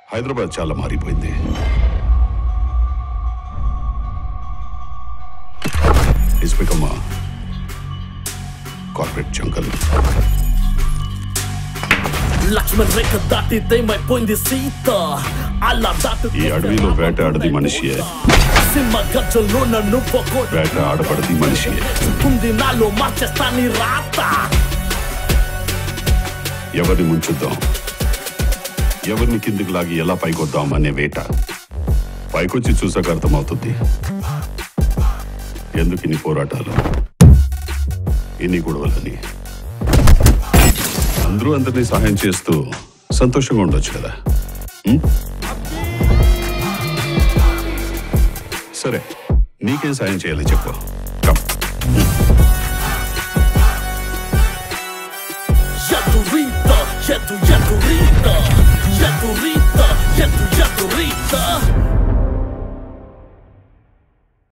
హైదరాబాద్ చాలా మారిపోయింది it's become corporate jungle Lakshman Rekha దాటితే మైపోయింది సీత అలా దాటి ఈ అడవిలో వేటాడది మనిషియే సింహ గజ్జల్లో నన్ను పొగొట్టు వేట ఆడపడది మనిషియే ఉంది నాలో మార్చేస్తాని రాత ఎవరిని ముంచుద్దాం ఎవరిని కిందికి లాగి ఎలా పైకొద్దాం అనే వేట పైకొచ్చి చూసాక అర్థమవుతుంది ఎందుకు ఇన్ని పోరాటాలు ఇన్ని గొడవలని అందరూ అందరినీ సహాయం చేస్తూ సంతోషంగా ఉండొచ్చు కదా ఉం? సరే నీకేం సాయం చేయాలి చెప్పు కమ్ ఎదురీత ఎదు